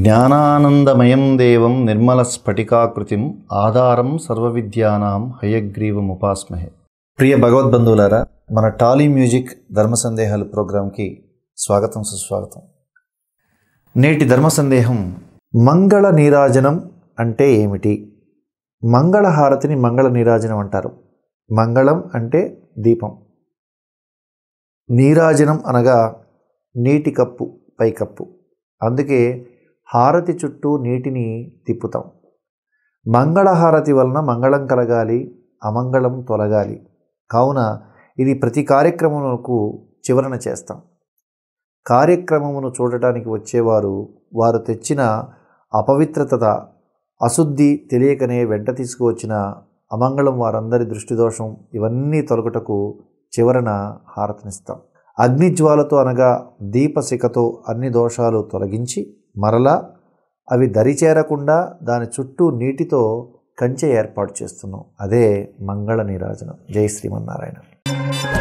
జ్ఞానానందమయం దేవం నిర్మల స్ఫటికాకృతిం ఆధారం సర్వవిద్యానాం హయగ్రీవముపాస్మహే ప్రియ భగవద్బంధువులారా మన టాలీ మ్యూజిక్ ధర్మ సందేహాలు ప్రోగ్రాంకి స్వాగతం సుస్వాగతం నేటి ధర్మ సందేహం మంగళ నీరాజనం అంటే ఏమిటి మంగళహారతిని మంగళ నీరాజనం అంటారు మంగళం అంటే దీపం నీరాజనం అనగా నీటి కప్పు పై కప్పు అందుకే హారతి చుట్టూ నీటిని తిప్పుతాం మంగళహారతి వలన మంగళం కలగాలి అమంగళం తొలగాలి కావున ఇది ప్రతి కార్యక్రమమునకు చివరన చేస్తాం కార్యక్రమమును చూడటానికి వచ్చేవారు వారు తెచ్చిన అపవిత్రత అశుద్ధి తెలియకనే వెంట తీసుకువచ్చిన అమంగళం వారందరి దృష్టిదోషం ఇవన్నీ తొలగుటకు చివరన హారతినిస్తాం అగ్నిజ్వాలతో అనగా దీపశిఖతో అన్ని దోషాలు తొలగించి మరలా అవి దరిచేరకుండా దాని చుట్టూ నీటితో కంచె ఏర్పాటు చేస్తున్నాం అదే మంగళ నీరాజనం జై శ్రీమన్నారాయణ